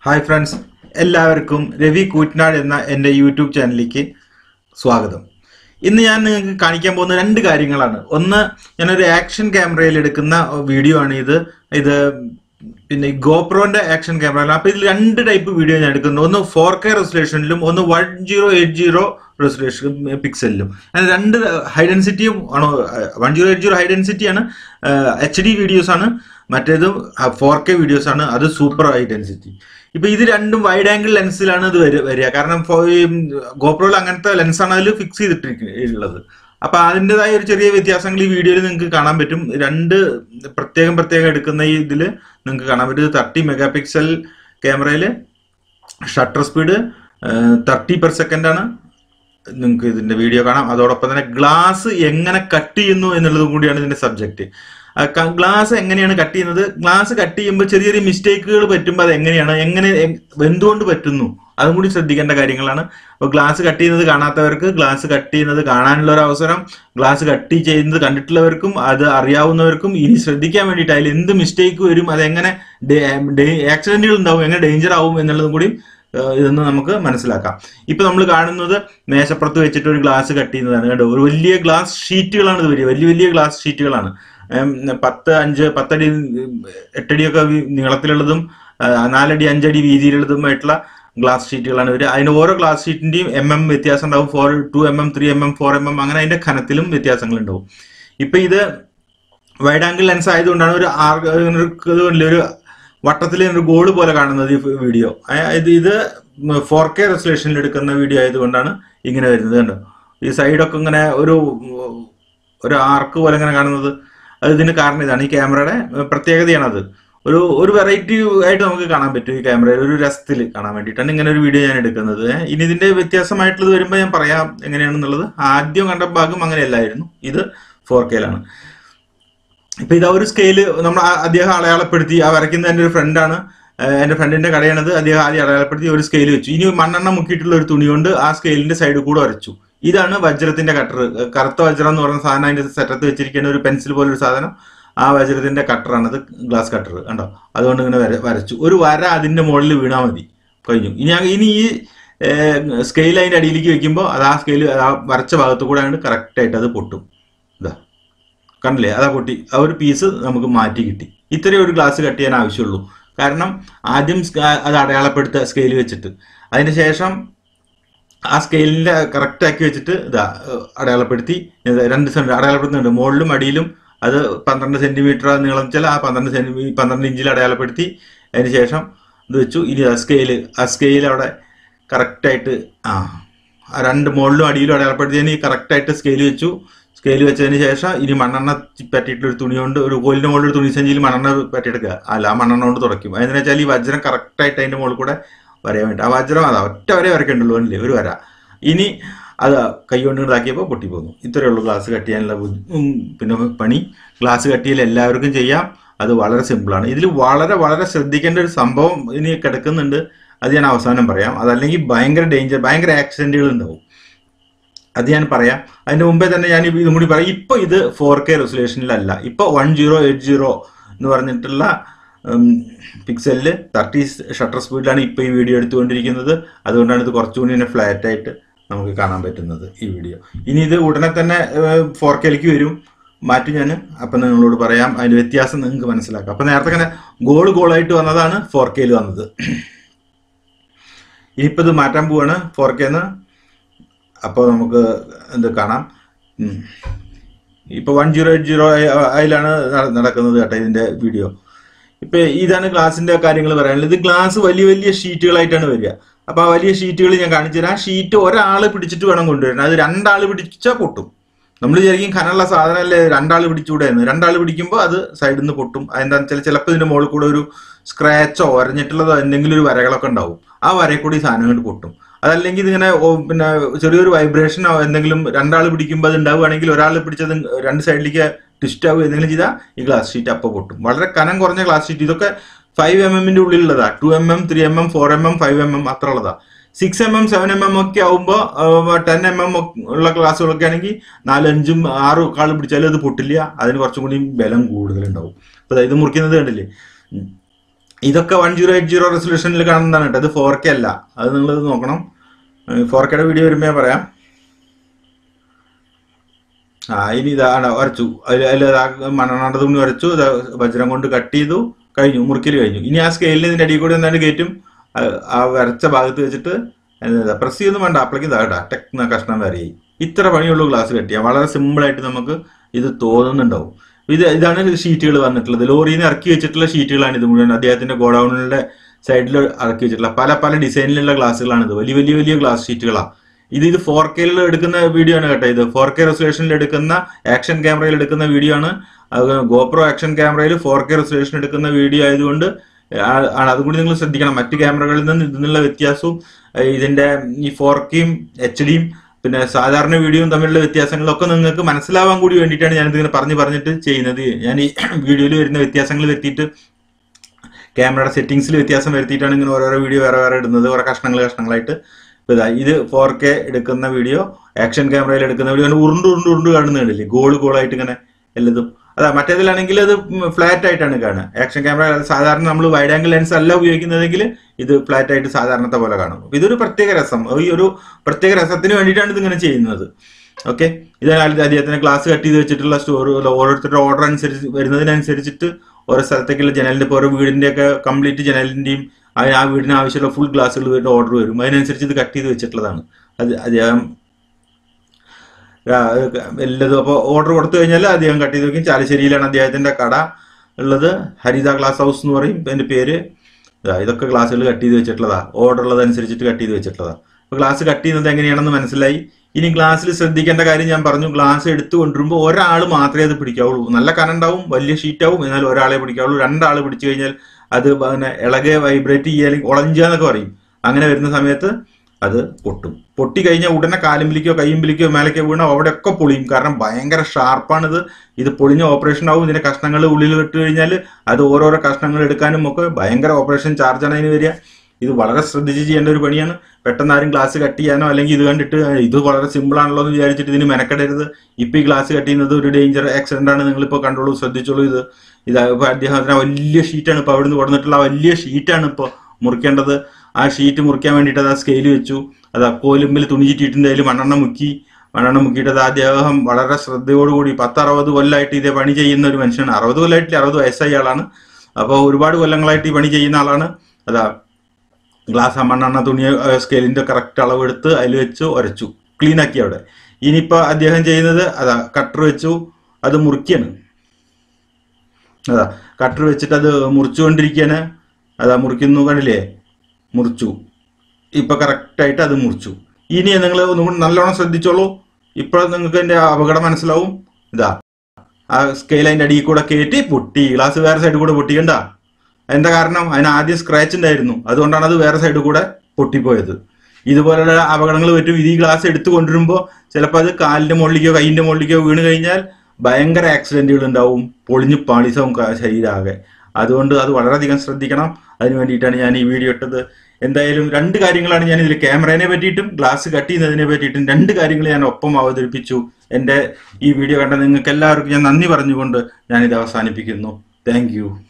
hi friends എല്ലാവർക്കും രവി കൂറ്റനാട് എന്ന എൻ്റെ യൂട്യൂബ് ചാനലിലേക്ക് സ്വാഗതം ഇന്ന് ഞാൻ നിങ്ങൾക്ക് കാണിക്കാൻ പോകുന്ന രണ്ട് കാര്യങ്ങളാണ് ഒന്ന് ഞാനൊരു ആക്ഷൻ ക്യാമറയിൽ എടുക്കുന്ന വീഡിയോ ആണ് ഇത് ഇത് പിന്നെ ഗോപ്രോന്റെ ആക്ഷൻ ക്യാമറ അപ്പൊ ഇതിൽ രണ്ട് ടൈപ്പ് വീഡിയോ ഞാൻ എടുക്കുന്നു ഒന്ന് ഫോർ കെ റെസൊല്യൂഷനിലും ഒന്ന് one zero eight zero resolution പിക്സലിലും അങ്ങനെ രണ്ട് ഹൈ ഡെൻസിറ്റിയും ആണോ one zero eight zero high density ആണ് എച്ച് ഡി വീഡിയോസ് ആണ് മറ്റേത് ഫോർ കെ വീഡിയോസ് ആണ് അത് സൂപ്പർ ഹൈ ഡെൻസിറ്റി ഇപ്പൊ ഇത് രണ്ടും വൈഡ് ആംഗിൾ ലെൻസിലാണ് ഇത് വരിക വരിക കാരണം ഗോപ്രോയിൽ അങ്ങനത്തെ ലെൻസാണ് അതിൽ ഫിക്സ് ചെയ്തിട്ടുള്ളത് അപ്പൊ അതിൻ്റെതായ ഒരു ചെറിയ വ്യത്യാസങ്ങൾ ഈ വീഡിയോയിൽ നിങ്ങൾക്ക് കാണാൻ പറ്റും രണ്ട് പ്രത്യേകം പ്രത്യേകം എടുക്കുന്ന ഈ ഇതിൽ നിങ്ങൾക്ക് കാണാൻ പറ്റും തേർട്ടി മെഗാ പിക്സൽ ക്യാമറയിൽ shutter speed thirty per second ആണ് നിങ്ങൾക്ക് ഇതിന്റെ വീഡിയോ കാണാം അതോടൊപ്പം തന്നെ ഗ്ലാസ് എങ്ങനെ കട്ട് ചെയ്യുന്നു എന്നുള്ളതും കൂടിയാണ് ഇതിന്റെ സബ്ജക്റ്റ് ഗ്ലാസ് എങ്ങനെയാണ് കട്ട് ചെയ്യുന്നത് ഗ്ലാസ് കട്ട് ചെയ്യുമ്പോൾ ചെറിയ ചെറിയ മിസ്റ്റേക്കുകൾ പറ്റുമ്പോൾ അത് എങ്ങനെയാണ് എങ്ങനെ എന്തുകൊണ്ട് പറ്റുന്നു അതും കൂടി ശ്രദ്ധിക്കേണ്ട കാര്യങ്ങളാണ് അപ്പോൾ ഗ്ലാസ് കട്ട് ചെയ്യുന്നത് കാണാത്തവർക്ക് ഗ്ലാസ് കട്ട് ചെയ്യുന്നത് കാണാനുള്ള ഒരു അവസരം ഗ്ലാസ് കട്ട് ചെയ്യുന്നത് കണ്ടിട്ടുള്ളവർക്കും അത് അറിയാവുന്നവർക്കും ഇനി ശ്രദ്ധിക്കാൻ വേണ്ടിയിട്ട് അതിൽ എന്ത് മിസ്റ്റേക്ക് വരും അതെങ്ങനെ ആക്സിഡന്റുകൾ ഉണ്ടാവും എങ്ങനെ ഡേഞ്ചർ ആവും എന്നുള്ളതും കൂടി ഇതൊന്ന് നമുക്ക് മനസ്സിലാക്കാം ഇപ്പൊ നമ്മൾ കാണുന്നത് മേശപ്പുറത്ത് വെച്ചിട്ട് ഒരു ഗ്ലാസ് കട്ട് ചെയ്യുന്നതാണ് കേട്ടോ ഒരു വലിയ ഗ്ലാസ് ഷീറ്റുകളാണ് ഇത് വരിക വലിയ വലിയ ഗ്ലാസ് ഷീറ്റുകളാണ് പത്ത് അഞ്ച് പത്തടി എട്ടടിയൊക്കെ നീളത്തിലുള്ളതും നാലടി അഞ്ചടി വീതിയിലുള്ളതുമായിട്ടുള്ള ഗ്ലാസ് ഷീറ്റുകളാണ് ഇവർ അതിന് ഓരോ ഗ്ലാസ് ഷീറ്റിന്റെയും എം എം വ്യത്യാസം ഉണ്ടാവും four two M M three M M four M M അങ്ങനെ അതിന്റെ ഖനത്തിലും വ്യത്യാസങ്ങൾ ഉണ്ടാവും ഇപ്പൊ ഇത് വൈഡ് ആംഗിൾ ലെൻസ് ആയതുകൊണ്ടാണ് ഒരു ആർ ഒരു വട്ടത്തിൽ ഒരു ഗോള് പോലെ കാണുന്നത് ഈ വീഡിയോ ഇത് ഇത് ഫോർ കെ റെസൊല്യൂഷനിൽ എടുക്കുന്ന വീഡിയോ ആയതുകൊണ്ടാണ് ഇങ്ങനെ വരുന്നത് കണ്ടോ ഈ സൈഡൊക്കെ ഇങ്ങനെ ഒരു ഒരു ആർക്ക് പോലെ ഇങ്ങനെ കാണുന്നത് അത് ഇതിന് കാരണം ഇതാണ് ഈ ക്യാമറയുടെ പ്രത്യേകതയാണത് ഒരു ഒരു വെറൈറ്റി ആയിട്ട് നമുക്ക് കാണാൻ പറ്റും ഈ ക്യാമറയിൽ ഒരു രസത്തിൽ കാണാൻ വേണ്ടിയിട്ടാണ് ഇങ്ങനെ ഒരു വീഡിയോ ഞാൻ എടുക്കുന്നത് ഇനി ഇതിന്റെ വ്യത്യാസമായിട്ടുള്ളത് വരുമ്പോൾ ഞാൻ പറയാം എങ്ങനെയാണെന്നുള്ളത് ആദ്യം കണ്ട ഭാഗം അങ്ങനെയല്ലായിരുന്നു ഇത് ഫോർ കെയിലാണ് ഇപ്പൊ ഇതാ ഒരു സ്കെയില് നമ്മൾ അദ്ദേഹം അടയാളപ്പെടുത്തി ആ വരയ്ക്കുന്ന എൻ്റെ ഒരു ഫ്രണ്ടാണ് എൻ്റെ ഫ്രണ്ടിന്റെ കടയാണത് അദ്ദേഹം ആദ്യം അടയാളപ്പെടുത്തി ഒരു സ്കെയിൽ വെച്ചു ഇനി മണ്ണെണ്ണ മുക്കിയിട്ടുള്ള ഒരു തുണി കൊണ്ട് ആ സ്കെയിലിന്റെ സൈഡിൽ കൂടെ വരച്ചു ഇതാണ് വജ്രത്തിന്റെ കട്ടർ കറുത്ത വജ്രം എന്ന് പറയുന്ന സാധനം അതിന്റെ സെറ്റത്ത് വെച്ചിരിക്കുന്ന ഒരു പെൻസിൽ പോലൊരു സാധനം ആ വജ്രത്തിന്റെ കട്ടറാണത് ഗ്ലാസ് കട്ടർ കണ്ടോ അതുകൊണ്ട് ഇങ്ങനെ വര വരച്ചു ഒരു വര അതിന്റെ മുകളിൽ വീണാൽ മതി കഴിഞ്ഞു ഇനി ഇനി ഈ സ്കെയിൽ അതിന്റെ അടിയിലേക്ക് വെക്കുമ്പോൾ അത് ആ സ്കെയിൽ ആ വരച്ച ഭാഗത്ത് കൂടെ ആയിട്ട് കറക്റ്റ് ആയിട്ട് അത് പൊട്ടും ഇതാ കണ്ടില്ലേ അതാ പൊട്ടി ആ ഒരു പീസ് നമുക്ക് മാറ്റി കിട്ടി ഇത്രയും ഒരു ഗ്ലാസ് കട്ട് ചെയ്യാൻ ആവശ്യമുള്ളൂ കാരണം ആദ്യം അത് അടയാളപ്പെടുത്തുക സ്കെയിൽ വെച്ചിട്ട് അതിന് ശേഷം ആ സ്കെയിലിന്റെ കറക്റ്റ് ആക്കി വെച്ചിട്ട് ഇതാ അടയാളപ്പെടുത്തി രണ്ട് സെന്റ് അടയാളപ്പെടുത്തുന്നുണ്ട് മുകളിലും അടിയിലും അത് പന്ത്രണ്ട് സെന്റിമീറ്റർ നീളം വെച്ചാൽ ആ പന്ത്രണ്ട് സെന്റി പന്ത്രണ്ട് ഇഞ്ചിൽ അടയാളപ്പെടുത്തി അതിന് ശേഷം ഇത് വെച്ചു ഇനി ആ സ്കെയിൽ ആ സ്കെയിൽ അവിടെ കറക്റ്റായിട്ട് ആ രണ്ട് മുകളിലും അടിയിലും അടയാളപ്പെടുത്തിയതിന് കറക്റ്റായിട്ട് സ്കെയിൽ വെച്ചു സ്കെയിൽ വെച്ചതിന് ശേഷം ഇനി മണ്ണെണ്ണ പറ്റിയിട്ടുള്ള ഒരു തുണി കൊണ്ട് ഒരു കോലിന്റെ മുകളിൽ ഒരു തുണി സഞ്ചിയിൽ മണ്ണെണ്ണ പറ്റിയെടുക്കുക അല്ല ആ മണ്ണെണ്ണ കൊണ്ട് തുടയ്ക്കും അതെന്ന് വെച്ചാൽ ഈ വജ്രം കറക്റ്റായിട്ട് അതിന്റെ മുകളിൽ കൂടെ വരയാൻ വേണ്ടി ആ വജ്രം അതാ ഒറ്റ വരെ വരയ്ക്കണ്ടുള്ളൂ അല്ലേ ഒരു വര ഇനി അത് കൈ കൊണ്ട് ഇതാക്കിയപ്പോൾ പൊട്ടിപ്പോകുന്നു ഇത്രയേ ഉള്ളൂ ഗ്ലാസ് കട്ട് ചെയ്യാനുള്ള പിന്നെ പണി ഗ്ലാസ് കട്ട് ചെയ്യൽ എല്ലാവർക്കും ചെയ്യാം അത് വളരെ സിമ്പിളാണ് ഇതിൽ വളരെ വളരെ ശ്രദ്ധിക്കേണ്ട ഒരു സംഭവം ഇനി കിടക്കുന്നുണ്ട് അത് ഞാൻ അവസാനം പറയാം അതല്ലെങ്കിൽ ഭയങ്കര ഡേഞ്ചർ ഭയങ്കര ആക്സിഡന്റുകൾ ഉണ്ടാവും അത് ഞാൻ പറയാം അതിന്റെ മുമ്പേ തന്നെ ഞാൻ ഇതും കൂടി പറയാം ഇപ്പൊ ഇത് ഫോർ കെ റെസൊല്യൂഷനിലല്ല ഇപ്പൊ വൺ ജീറോ എയ്റ്റ് ജീറോ എന്ന് പറഞ്ഞിട്ടുള്ള പിക്സലിൽ തേർട്ടി ഷട്ടർ സ്പീഡിലാണ് ഇപ്പൊ ഈ വീഡിയോ എടുത്തുകൊണ്ടിരിക്കുന്നത് അതുകൊണ്ടാണ് ഇത് കുറച്ചുകൂടി തന്നെ ഫ്ലാറ്റ് ആയിട്ട് നമുക്ക് കാണാൻ പറ്റുന്നത് ഈ വീഡിയോ ഇനി ഇത് ഉടനെ തന്നെ ഫോർ കെയിലേക്ക് വരും മാറ്റി ഞാൻ അപ്പം നിങ്ങളോട് പറയാം അതിന്റെ വ്യത്യാസം നിങ്ങൾക്ക് മനസ്സിലാക്കാം അപ്പം നേരത്തെ തന്നെ ഗോൾ ഗോളായിട്ട് വന്നതാണ് ഫോർ കെയിൽ വന്നത് ഇനിയിപ്പോൾ ഇത് മാറ്റാൻ പോവാണ് ഫോർ കെന്ന് അപ്പോൾ നമുക്ക് എന്ത് കാണാം ഇപ്പോൾ വൺ ജീറോ എയ്റ്റ് ജീറോ അതിലാണ് നടക്കുന്നത് കേട്ടോ ഇതിന്റെ വീഡിയോ ഇപ്പൊ ഇതാണ് ഗ്ലാസിന്റെ കാര്യങ്ങൾ പറയാനുള്ളത് ഇത് ഗ്ലാസ് വലിയ വലിയ ഷീറ്റുകളായിട്ടാണ് വരിക അപ്പൊ ആ വലിയ ഷീറ്റുകൾ ഞാൻ കാണിച്ചു തരാം ആ ഷീറ്റ് ഒരാൾ പിടിച്ചിട്ട് വേണം കൊണ്ടുവരാൻ അത് രണ്ടാൾ പിടിച്ചാൽ പൊട്ടും നമ്മൾ വിചാരിക്കും കനമുള്ള സാധനമല്ലേ രണ്ടാൾ പിടിച്ചുകൂടെയെന്ന് രണ്ടാൾ പിടിക്കുമ്പോൾ അത് സൈഡിൽ നിന്ന് പൊട്ടും അതെന്താണെന്ന് വെച്ചാൽ ചിലപ്പോൾ ഇതിന്റെ മുകളിൽ കൂടെ ഒരു സ്ക്രാച്ചോ ഒരഞ്ഞിട്ടുള്ളതോ എന്തെങ്കിലും ഒരു വരകളൊക്കെ ഉണ്ടാവും ആ വരയിൽ കൂടി ഈ സാധനം കൊണ്ട് പൊട്ടും അതല്ലെങ്കിൽ ഇതിങ്ങനെ പിന്നെ ചെറിയൊരു വൈബ്രേഷനോ എന്തെങ്കിലും രണ്ടാൾ പിടിക്കുമ്പോൾ അത് ഉണ്ടാവുകയാണെങ്കിൽ ഒരാൾ പിടിച്ചത് രണ്ട് സൈഡിലേക്ക് ട്വിസ്റ്റ് ആവുക എന്തെങ്കിലും ചെയ്താൽ ഈ ഗ്ലാസ് ഷീറ്റ് അപ്പോൾ പൊട്ടും വളരെ കനം കുറഞ്ഞ ഗ്ലാസ് ഷീറ്റ് ഇതൊക്കെ ഫൈവ് എം എമ്മിന്റെ ഉള്ളിലുള്ളതാ two M M three M M four M M five M M അത്ര ഉള്ളതാ six M M seven M M ഒക്കെ ആവുമ്പോൾ ടെൻ എം എം ഉള്ള ക്ലാസ്സുകളൊക്കെ ആണെങ്കിൽ നാലഞ്ചും ആറും ഒക്കെ ആൾ പിടിച്ചാലും അത് പൊട്ടില്ല അതിന് കുറച്ചും കൂടി ബലം കൂടുതലുണ്ടാവും അപ്പൊ ഇത് മുറിക്കുന്നത് കണ്ടില്ലേ ഇതൊക്കെ വൺ ജീറോ എയ്റ്റ് ജീറോ റെസൊല്യൂഷനിൽ കാണുന്നതാണ് കേട്ടോ ഇത് ഫോർ കെ അല്ല അത് നിങ്ങൾ നോക്കണം ഫോർ കെയുടെ വീഡിയോ വരുമ്പോൾ ഞാൻ പറയാം ആ ഇനി ഇതാണ് വരച്ചു അതിൽ അതിൽ മണ്ണാണ്ട തുണി വരച്ചു ഇത് വജ്രം കൊണ്ട് കട്ട് ചെയ്തു കഴിഞ്ഞു മുറിക്കൽ കഴിഞ്ഞു ഇനി ആ സ്കെയിലിന് ഇതിന്റെ അടിയിൽ കൂടെ എന്താണ് കയറ്റും ആ- ആ വരച്ച ഭാഗത്ത് വെച്ചിട്ട് പ്രസ് ചെയ്യൊന്നും വേണ്ട അപ്പോഴേക്കും ഇതാകട്ടാ ടെക്ന കഷ്ണം വരെയായി ഇത്ര പണിയുള്ളൂ ഗ്ലാസ് കെട്ടിയാൽ വളരെ സിമ്പിൾ ആയിട്ട് നമുക്ക് ഇത് തോന്നുന്നുണ്ടാവും ഇത് ഇതാണ് ഷീറ്റുകൾ വന്നിട്ടുള്ളത് ലോറിയിൽ നിന്ന് ഇറക്കി വെച്ചിട്ടുള്ള ഷീറ്റുകളാണ് ഇത് മുഴുവൻ അദ്ദേഹത്തിന്റെ ഗോഡൌണിലെ സൈഡിൽ ഇറക്കി വെച്ചിട്ടുള്ള പല പല ഡിസൈനിലുള്ള ഗ്ലാസ്സുകളാണ് ഇത് വലിയ വലിയ വലിയ ഗ്ലാസ് ഷീറ്റുകളാണ് ഇത് ഇത് ഫോർ കെയിൽ എടുക്കുന്ന വീഡിയോ ആണ് കേട്ടോ ഇത് ഫോർ കെ റെസൊല്യൂഷനിൽ എടുക്കുന്ന ആക്ഷൻ ക്യാമറയിൽ എടുക്കുന്ന വീഡിയോ ആണ് അത് ഗോപ്രോ ആക്ഷൻ ക്യാമറയിൽ ഫോർ കെ റെസൊല്യൂഷൻ എടുക്കുന്ന വീഡിയോ ആയതുകൊണ്ട് ആ- ആണ് അതും കൂടി നിങ്ങൾ ശ്രദ്ധിക്കണം മറ്റ് ക്യാമറകളിൽ നിന്ന് ഇതിനുള്ള വ്യത്യാസവും ഏഹ് ഇതിന്റെ ഈ ഫോർ കെയും എച്ച് ഡിയും പിന്നെ സാധാരണ വീഡിയോയും തമ്മിലുള്ള വ്യത്യാസങ്ങളൊക്കെ നിങ്ങൾക്ക് മനസ്സിലാവാൻ കൂടി വേണ്ടിയിട്ടാണ് ഞാൻ ഇതിങ്ങനെ പറഞ്ഞു പറഞ്ഞിട്ട് ചെയ്യുന്നത് ഞാൻ ഈ വീഡിയോയിൽ വരുന്ന വ്യത്യാസങ്ങൾ വരുത്തിയിട്ട് ക്യാമറയുടെ സെറ്റിംഗ്സിൽ വ്യത്യാസം വരുത്തിയിട്ടാണ് ഇങ്ങനെ ഓരോരോ വീഡിയോ വേറെ വേറെ ഇടുന്നത് ഓരോ കഷ്ണങ്ങൾ കഷ്ണങ്ങളായിട്ട് ഇപ്പൊ ഇതാ ഇത് ഫോർ കെ എടുക്കുന്ന വീഡിയോ ആക്ഷൻ ക്യാമറയിൽ എടുക്കുന്ന വീഡിയോ അങ്ങനെ ഉരുണ്ട് ഉരുണ്ട് ഉരുണ്ട് കാണുന്ന കണ്ടില്ലേ ഗോൾ ഗോളായിട്ട് ഇങ്ങനെ എല്ലതും അതാ മറ്റേതിലാണെങ്കിൽ അത് ഫ്ലാറ്റ് ആയിട്ടാണ് കാണുക ആക്ഷൻ ക്യാമറ സാധാരണ നമ്മൾ വൈഡ് ആംഗിൾ ലെൻസ് അല്ല ഉപയോഗിക്കുന്നതെങ്കിൽ ഇത് ഫ്ലാറ്റ് ആയിട്ട് സാധാരണത്തെ പോലെ കാണും അപ്പൊ ഇതൊരു പ്രത്യേക രസം ഈ ഒരു പ്രത്യേക രസത്തിന് വേണ്ടിയിട്ടാണ് ഇത് ഇങ്ങനെ ചെയ്യുന്നത് ഓക്കെ ഇതാണ് അദ്ദേഹത്തിന് ക്ലാസ് കട്ട് ചെയ്ത് വെച്ചിട്ടുള്ള സ്റ്റോർ ഓരോരുത്തരുടെ ഓർഡർ അനുസരിച്ച് വരുന്നതിനനുസരിച്ചിട്ട് ഓരോ സ്ഥലത്തേക്കുള്ള ജനലിന്റെ ഇപ്പോൾ ഓരോ വീടിന്റെ ഒക്കെ കംപ്ലീറ്റ് ജനലിന്റെയും അതിന് ആ വീടിന് ആവശ്യമുള്ള ഫുൾ ഗ്ലാസ്സുകൾ വീട്ടിൽ ഓർഡർ വരും അതിനനുസരിച്ച് ഇത് കട്ട് ചെയ്ത് വെച്ചിട്ടുള്ളതാണ് അത് അദ്ദേഹം ആ, എല്ലതും അപ്പോൾ ഓർഡർ കൊടുത്തു കഴിഞ്ഞാൽ അദ്ദേഹം കട്ട് ചെയ്ത് വെക്കും ചാലശ്ശേരിയിലാണ് അദ്ദേഹത്തിന്റെ കട ഉള്ളത് ഹരിത ഗ്ലാസ് ഹൗസ് എന്ന് പറയും എന്റെ പേര് ഇതാ, ഇതൊക്കെ ഗ്ലാസ്സുകൾ കട്ട് ചെയ്ത് വെച്ചിട്ടുള്ളതാ ഓർഡർ ഉള്ളതനുസരിച്ചിട്ട് കട്ട് ചെയ്ത് വെച്ചിട്ടുള്ളതാ അപ്പോൾ ഗ്ലാസ് കട്ട് ചെയ്യുന്നത് എങ്ങനെയാണെന്ന് മനസ്സിലായി ഇനി ഗ്ലാസ്സിൽ ശ്രദ്ധിക്കേണ്ട കാര്യം ഞാൻ പറഞ്ഞു ഗ്ലാസ് എടുത്തു കൊണ്ടുവരുമ്പോൾ ഒരാൾ മാത്രമേ അത് പിടിക്കാവുള്ളൂ നല്ല കനണ്ടാവും വലിയ ഷീറ്റാവും എന്നാൽ ഒരാളെ പിടിക്കാവുള്ളൂ രണ്ടാൾ പിടിച്ചു കഴിഞ്ഞാൽ അത് പിന്നെ ഇളകെ വൈബ്രേറ്റ് ചെയ്യുക അല്ലെങ്കിൽ ഉളഞ്ചുക എന്നൊക്കെ പറയും അങ്ങനെ വരുന്ന സമയത്ത് അത് പൊട്ടും പൊട്ടി കഴിഞ്ഞാൽ ഉടനെ കാലുമ്പിലേക്കോ കയ്യുമ്പിലേക്കോ മേലേക്കോ വീണോ അവിടെയൊക്കെ പൊളിയും കാരണം ഭയങ്കര ഷാർപ്പാണിത് ഇത് പൊളിഞ്ഞ ഓപ്പറേഷൻ ആവും ഇതിന്റെ കഷ്ണങ്ങൾ ഉള്ളിൽ വിട്ട് കഴിഞ്ഞാൽ അത് ഓരോരോ കഷ്ണങ്ങൾ എടുക്കാനും ഒക്കെ ഭയങ്കര ഓപ്പറേഷൻ ചാർജാണ് അതിന് വരിക ഇത് വളരെ ശ്രദ്ധിച്ച് ചെയ്യേണ്ട ഒരു പണിയാണ് പെട്ടെന്ന് ആരും ഗ്ലാസ് കട്ട് ചെയ്യാനോ അല്ലെങ്കിൽ ഇത് കണ്ടിട്ട് "ആ, ഇത് വളരെ സിമ്പിൾ ആണല്ലോ എന്ന് വിചാരിച്ചിട്ട് ഇതിന് മെനക്കെടരുത് ഇപ്പൊ ഈ ഗ്ലാസ് കട്ട് ചെയ്യുന്നത് ഒരു ഡേഞ്ചർ ആക്സിഡന്റ് ആണ് നിങ്ങളിപ്പോൾ കണ്ടോളൂ ശ്രദ്ധിച്ചോളൂ ഇത് ഇത് ഇപ്പൊ അദ്ദേഹത്തിന് ആ വലിയ ഷീറ്റാണ് ഇപ്പൊ അവിടുന്ന് കൊടുത്തിട്ടുള്ള ആ വലിയ ഷീറ്റാണ് ഇപ്പോൾ മുറിക്കേണ്ടത് ആ ഷീറ്റ് മുറിക്കാൻ വേണ്ടിയിട്ട് അത് ആ സ്കെയിൽ വെച്ചു അത് ആ കോലുമ്പിൽ തുണി ചുറ്റിയിട്ടുണ്ട് അതിൽ മണ്ണെണ്ണ മുക്കി മണ്ണെണ്ണ മുക്കിയിട്ട് അത് അദ്ദേഹം വളരെ ശ്രദ്ധയോടുകൂടി പത്ത് അറുപത് കൊല്ലമായിട്ട് ഇതേ പണി ചെയ്യുന്ന ഒരു മനുഷ്യനാണ് അറുപത് കൊല്ലമായിട്ടില്ല അറുപത് വയസ്സായ ആളാണ് അപ്പോൾ ഒരുപാട് കൊല്ലങ്ങളായിട്ട് ഈ പണി ചെയ്യുന്ന ആളാണ് അതാ ഗ്ലാസ് ആ മണ്ണെണ്ണ തുണി സ്കെയിലിന്റെ കറക്റ്റ് അളവെടുത്ത് അതിൽ വെച്ച് ഉരച്ചു ക്ലീൻ ആക്കി അവിടെ ഇനിയിപ്പോൾ അദ്ദേഹം ചെയ്യുന്നത് അതാ കട്ടർ വെച്ചു അത് മുറിക്കാണ് അതാ കട്ടർ വെച്ചിട്ട് അത് മുറിച്ചുകൊണ്ടിരിക്കുകയാണ് അതാ മുറിക്കുന്നു കണ്ടില്ലേ മുറിച്ചു ഇപ്പൊ കറക്റ്റായിട്ട് അത് മുറിച്ചു ഇനി നിങ്ങൾ ഒന്നുകൂടി നല്ലോണം ശ്രദ്ധിച്ചോളൂ ഇപ്പോൾ നിങ്ങൾക്ക് എൻ്റെ അപകടം മനസ്സിലാവും ഇതാ ആ സ്കെയിൽ അതിൻ്റെ അടിയിൽ കൂടെ കയറ്റി പൊട്ടി ഗ്ലാസ് വേറെ സൈഡിൽ കൂടെ പൊട്ടിക്കണ്ട അതിന്റെ കാരണം അതിന് ആദ്യം സ്ക്രാച്ച് ഉണ്ടായിരുന്നു അതുകൊണ്ടാണ് അത് വേറെ സൈഡിൽ കൂടെ പൊട്ടിപ്പോയത് ഇതുപോലുള്ള അപകടങ്ങൾ പറ്റും ഇത് ഈ ഗ്ലാസ് എടുത്തു കൊണ്ടുവരുമ്പോൾ ചിലപ്പോൾ അത് കാലിന്റെ മുകളിലേക്കോ കൈയിന്റെ മുകളിലേക്കോ വീണ് കഴിഞ്ഞാൽ ഭയങ്കര ആക്സിഡന്റുകൾ ഉണ്ടാവും പൊളിഞ്ഞ് പാളിസാവും ക- ശരീരമാകെ അതുകൊണ്ട് അത് വളരെയധികം ശ്രദ്ധിക്കണം അതിന് വേണ്ടിയിട്ടാണ് ഞാൻ ഈ വീഡിയോ ഇട്ടത് എന്തായാലും രണ്ട് കാര്യങ്ങളാണ് ഞാൻ ഇതിൽ ക്യാമറയെ പറ്റിയിട്ടും ഗ്ലാസ് കട്ട് ചെയ്യുന്നതിനെ പറ്റിയിട്ടും രണ്ട് കാര്യങ്ങൾ ഞാൻ ഒപ്പം അവതരിപ്പിച്ചു എൻ്റെ ഈ വീഡിയോ കണ്ട നിങ്ങൾക്ക് എല്ലാവർക്കും ഞാൻ നന്ദി പറഞ്ഞുകൊണ്ട് ഞാനിത് അവസാനിപ്പിക്കുന്നു താങ്ക്